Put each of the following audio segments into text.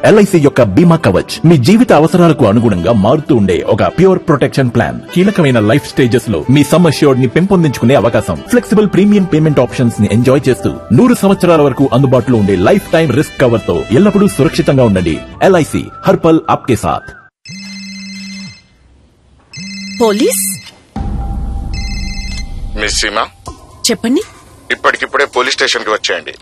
LIC యొక్క బీమా కవచ్ మీ జీవిత అవసరాలకు అనుగుణంగా మారుతూ ఉండే ఒక ప్యూర్ ప్రొటెక్షన్ ప్లాన్ కీలకమైన లైఫ్ స్టేజెస్ లో మీ సమ్ అష్యూర్డ్ ని పెంపొందించుకునే అవకాశం ఫ్లెక్సిబుల్ ప్రీమియం పేమెంట్ ఆప్షన్స్ ని ఎంజాయ్ చేస్తూ నూరు సంవత్సరాల వరకు అందుబాటులో ఉండే లైఫ్ టైం రిస్క్ కవర్ తో ఎల్లప్పుడూ సురక్షితంగా ఉండండి ఎల్ఐసి హర్పల్ ఆప్కే సాథ్ పోలీస్ మిస్ సీమా చెప్పండి ఇప్పటికిప్పుడే పోలీస్ స్టేషన్ కి వచ్చేయండి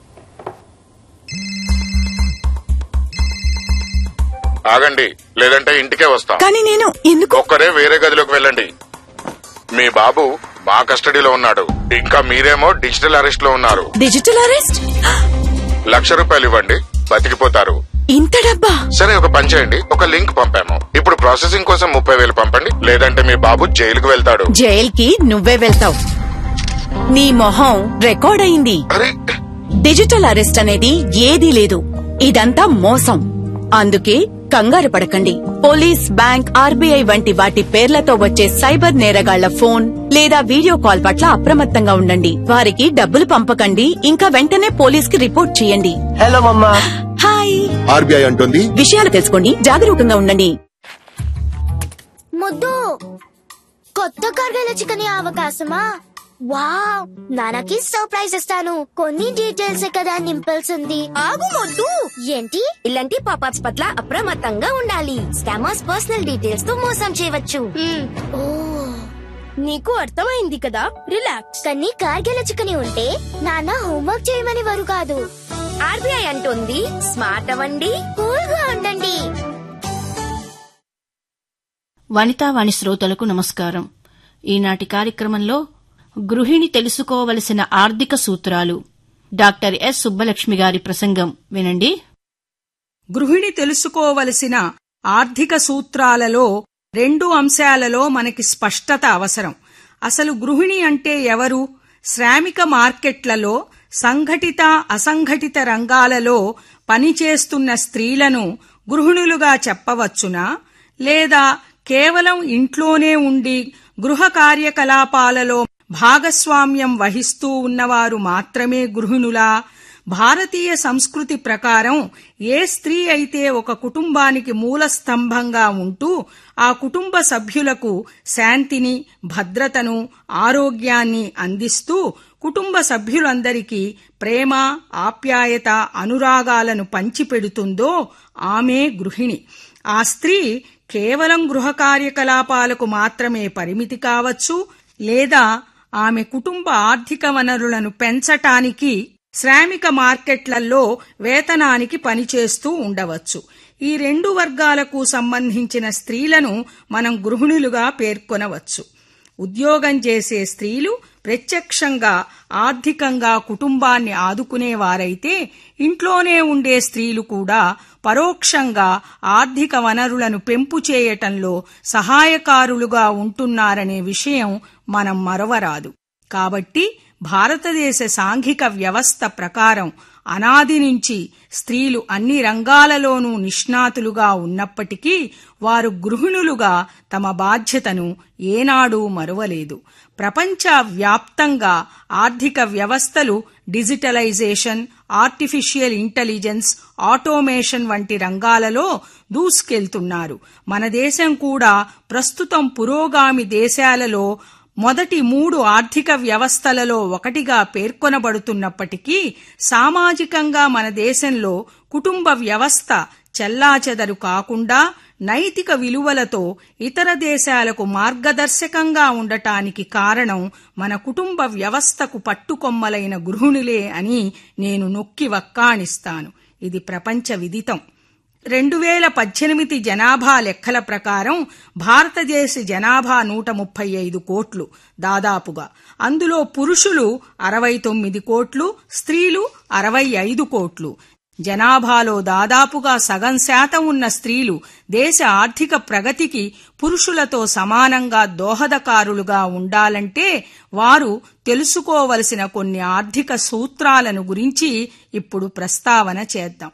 ఆగండి లేదంటే ఇంటికే వస్తాం కానీ నేను ఎందుకు ఒక్కరే వేరే గదిలోకి వెళ్ళండి మీ బాబు మా కస్టడీలో ఉన్నాడు ఇంకా మీరేమో డిజిటల్ అరెస్ట్ లో ఉన్నారు డిజిటల్ అరెస్ట్ లక్ష రూపాయలు ఇవ్వండి బతికిపోతారు ఇంత డబ్బా సరే ఒక పని చేయండి ఒక లింక్ పంపాము ఇప్పుడు ప్రాసెసింగ్ కోసం ముప్పై వేలు పంపండి లేదంటే మీ బాబు జైలుకు వెళ్తాడు జైల్కి నువ్వే వెళ్తావు నీ మొహం రికార్డ్ అయింది అరే డిజిటల్ అరెస్ట్ అనేది ఏదీ లేదు ఇదంతా మోసం అందుకే కంగారు పడకండి పోలీస్ బ్యాంక్ ఆర్బీఐ వంటి వాటి పేర్లతో వచ్చే సైబర్ నేరగాళ్ల ఫోన్ లేదా వీడియో కాల్ పట్ల అప్రమత్తంగా ఉండండి వారికి డబ్బులు పంపకండి ఇంకా వెంటనే పోలీస్ కి రిపోర్ట్ చేయండి హలో మమ్మా హాయ్ ఆర్బీఐ అంటుంది విషయాలు తెలుసుకోండి జాగరూకంగా ఉండండి ముద్దు కొత్త కర్గల చికెన్ అవకాశమా వావ్ నాన్నకి సర్ప్రైజ్ ఇస్తాను కొన్ని డీటెయిల్స్ కదా నింపాల్సింది ఆగు మొద్దు ఏంటి ఇలాంటి పాపాప్స్ పట్ల అప్రమత్తంగా ఉండాలి స్కామర్స్ పర్సనల్ డీటెయిల్స్ తో మోసం చేయవచ్చు ఓ నీకు అర్థమైంది కదా రిలాక్స్ కానీ కార్గిల చికెన్ ఉంటే నాన్న హోంవర్క్ చేయమని వారు కాదు ఆర్బీఐ అంటుంది స్మార్ట్ అవ్వండి కూల్ గా ఉండండి వనితావాణి శ్రోతలకు నమస్కారం ఈనాటి కార్యక్రమంలో గృహిణి తెలుసుకోవలసిన ఆర్థిక సూత్రాలు డాక్టర్ ఎస్ సుబ్బలక్ష్మి గారి ప్రసంగం వినండి గృహిణి తెలుసుకోవలసిన ఆర్థిక సూత్రాలలో రెండు అంశాలలో మనకి స్పష్టత అవసరం అసలు గృహిణి అంటే ఎవరు శ్రామిక మార్కెట్లలో సంఘటిత అసంఘటిత రంగాలలో పనిచేస్తున్న స్త్రీలను గృహిణులుగా చెప్పవచ్చునా లేదా కేవలం ఇంట్లోనే ఉండి గృహ కార్యకలాపాలలో భాగస్వామ్యం వహిస్తూ ఉన్నవారు మాత్రమే గృహిణులా భారతీయ సంస్కృతి ప్రకారం ఏ స్త్రీ అయితే ఒక కుటుంబానికి మూల స్తంభంగా ఉంటూ ఆ కుటుంబ సభ్యులకు శాంతిని భద్రతను ఆరోగ్యాన్ని అందిస్తూ కుటుంబ సభ్యులందరికీ ప్రేమ ఆప్యాయత అనురాగాలను పంచిపెడుతుందో ఆమె గృహిణి ఆ స్త్రీ కేవలం గృహ కార్యకలాపాలకు మాత్రమే పరిమితి కావచ్చు లేదా ఆమె కుటుంబ ఆర్థిక వనరులను పెంచటానికి శ్రామిక మార్కెట్లలో వేతనానికి పనిచేస్తూ ఉండవచ్చు ఈ రెండు వర్గాలకు సంబంధించిన స్త్రీలను మనం గృహిణులుగా పేర్కొనవచ్చు ఉద్యోగం చేసే స్త్రీలు ప్రత్యక్షంగా ఆర్థికంగా కుటుంబాన్ని ఆదుకునేవారైతే ఇంట్లోనే ఉండే స్త్రీలు కూడా పరోక్షంగా ఆర్థిక వనరులను పెంపు చేయటంలో సహాయకారులుగా ఉంటున్నారనే విషయం మనం మరవరాదు కాబట్టి భారతదేశ సాంఘిక వ్యవస్థ ప్రకారం అనాది నుంచి స్త్రీలు అన్ని రంగాలలోనూ నిష్ణాతులుగా ఉన్నప్పటికీ వారు గృహిణులుగా తమ బాధ్యతను ఏనాడూ మరువలేదు ప్రపంచ వ్యాప్తంగా ఆర్థిక వ్యవస్థలు డిజిటలైజేషన్ ఆర్టిఫిషియల్ ఇంటెలిజెన్స్ ఆటోమేషన్ వంటి రంగాలలో దూసుకెళ్తున్నారు మన దేశం కూడా ప్రస్తుతం పురోగామి దేశాలలో మొదటి మూడు ఆర్థిక వ్యవస్థలలో ఒకటిగా పేర్కొనబడుతున్నప్పటికీ సామాజికంగా మన దేశంలో కుటుంబ వ్యవస్థ చెల్లాచెదరు కాకుండా నైతిక విలువలతో ఇతర దేశాలకు మార్గదర్శకంగా ఉండటానికి కారణం మన కుటుంబ వ్యవస్థకు పట్టుకొమ్మలైన గృహిణులే అని నేను నొక్కి వక్కాణిస్తాను ఇది ప్రపంచ విదితం రెండు వేల పద్దెనిమిది జనాభా లెక్కల ప్రకారం భారతదేశ జనాభా నూట ముప్పై ఐదు కోట్లు దాదాపుగా అందులో పురుషులు అరవై తొమ్మిది కోట్లు స్త్రీలు అరవై ఐదు కోట్లు జనాభాలో దాదాపుగా సగం శాతం ఉన్న స్త్రీలు దేశ ఆర్థిక ప్రగతికి పురుషులతో సమానంగా దోహదకారులుగా ఉండాలంటే వారు తెలుసుకోవలసిన కొన్ని ఆర్థిక సూత్రాలను గురించి ఇప్పుడు ప్రస్తావన చేద్దాం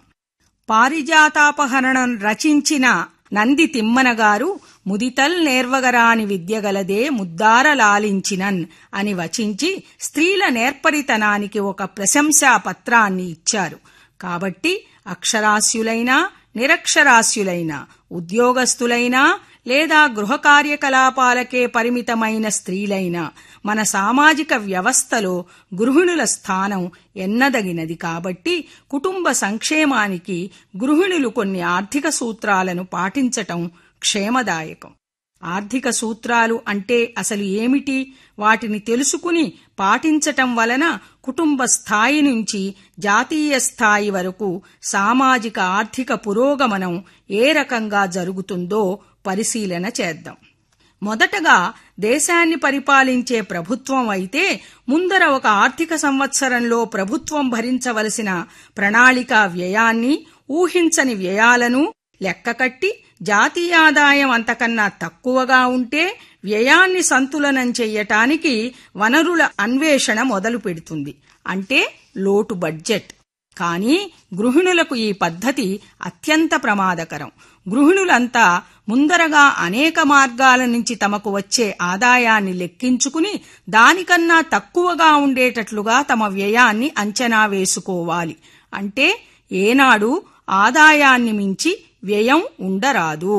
పారిజాతాపహరణం రచించిన నంది తిమ్మన గారు ముదితల్ నేర్వగరాని విద్యగలదే ముద్దార లాలించినన్ అని వచించి స్త్రీల నేర్పరితనానికి ఒక ప్రశంసా పత్రాన్ని ఇచ్చారు కాబట్టి అక్షరాస్యులైన నిరక్షరాస్యులైన ఉద్యోగస్తులైనా లేదా గృహ కార్యకలాపాలకే పరిమితమైన స్త్రీలైనా మన సామాజిక వ్యవస్థలో గృహిణుల స్థానం ఎన్నదగినది కాబట్టి కుటుంబ సంక్షేమానికి గృహిణులు కొన్ని ఆర్థిక సూత్రాలను పాటించటం క్షేమదాయకం ఆర్థిక సూత్రాలు అంటే అసలు ఏమిటి వాటిని తెలుసుకుని పాటించటం వలన కుటుంబ స్థాయి నుంచి జాతీయ స్థాయి వరకు సామాజిక ఆర్థిక పురోగమనం ఏ రకంగా జరుగుతుందో పరిశీలన చేద్దాం మొదటగా దేశాన్ని పరిపాలించే ప్రభుత్వం అయితే ముందర ఒక ఆర్థిక సంవత్సరంలో ప్రభుత్వం భరించవలసిన ప్రణాళిక వ్యయాన్ని ఊహించని వ్యయాలను లెక్కకట్టి జాతీయాదాయం అంతకన్నా తక్కువగా ఉంటే వ్యయాన్ని సంతులనం చెయ్యటానికి వనరుల అన్వేషణ మొదలు పెడుతుంది అంటే లోటు బడ్జెట్ కానీ గృహిణులకు ఈ పద్ధతి అత్యంత ప్రమాదకరం గృహిణులంతా ముందరగా అనేక మార్గాల నుంచి తమకు వచ్చే ఆదాయాన్ని లెక్కించుకుని దానికన్నా తక్కువగా ఉండేటట్లుగా తమ వ్యయాన్ని అంచనా వేసుకోవాలి అంటే ఏనాడు ఆదాయాన్ని మించి వ్యయం ఉండరాదు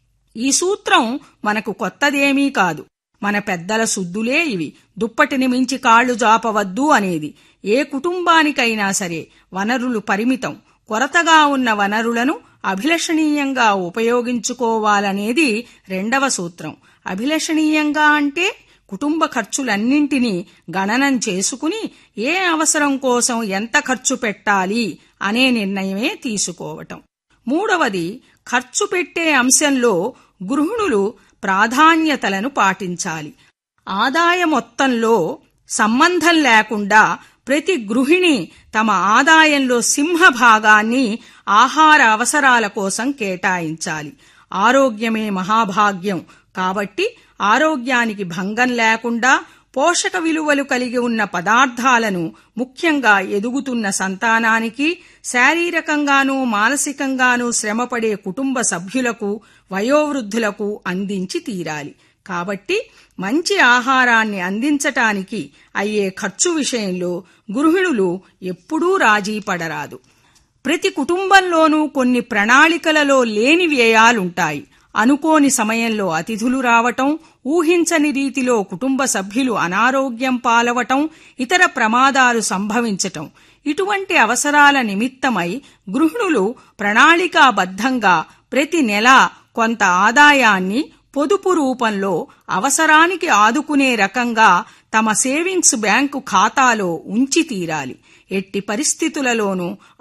ఈ సూత్రం మనకు కొత్తదేమీ కాదు మన పెద్దల సుద్దులే ఇవి దుప్పటిని మించి కాళ్లు జాపవద్దు అనేది ఏ కుటుంబానికైనా సరే వనరులు పరిమితం కొరతగా ఉన్న వనరులను అభిలషణీయంగా ఉపయోగించుకోవాలనేది రెండవ సూత్రం అభిలషణీయంగా అంటే కుటుంబ ఖర్చులన్నింటినీ గణనం చేసుకుని ఏ అవసరం కోసం ఎంత ఖర్చు పెట్టాలి అనే నిర్ణయమే తీసుకోవటం మూడవది ఖర్చు పెట్టే అంశంలో గృహిణులు ప్రాధాన్యతలను పాటించాలి ఆదాయ మొత్తంలో సంబంధం లేకుండా ప్రతి గృహిణి తమ ఆదాయంలో సింహభాగాన్ని ఆహార అవసరాల కోసం కేటాయించాలి ఆరోగ్యమే మహాభాగ్యం కాబట్టి ఆరోగ్యానికి భంగం లేకుండా పోషక విలువలు కలిగి ఉన్న పదార్థాలను ముఖ్యంగా ఎదుగుతున్న సంతానానికి శారీరకంగానూ మానసికంగానూ శ్రమపడే కుటుంబ సభ్యులకు వయోవృద్ధులకు అందించి తీరాలి కాబట్టి మంచి ఆహారాన్ని అందించటానికి అయ్యే ఖర్చు విషయంలో గృహిణులు ఎప్పుడూ రాజీ పడరాదు ప్రతి కుటుంబంలోనూ కొన్ని ప్రణాళికలలో లేని వ్యయాలుంటాయి అనుకోని సమయంలో అతిథులు రావటం ఊహించని రీతిలో కుటుంబ సభ్యులు అనారోగ్యం పాలవటం ఇతర ప్రమాదాలు సంభవించటం ఇటువంటి అవసరాల నిమిత్తమై గృహిణులు ప్రణాళికాబద్ధంగా ప్రతి నెల కొంత ఆదాయాన్ని పొదుపు రూపంలో అవసరానికి ఆదుకునే రకంగా తమ సేవింగ్స్ బ్యాంకు ఖాతాలో ఉంచి తీరాలి ఎట్టి పరిస్థితులలోనూ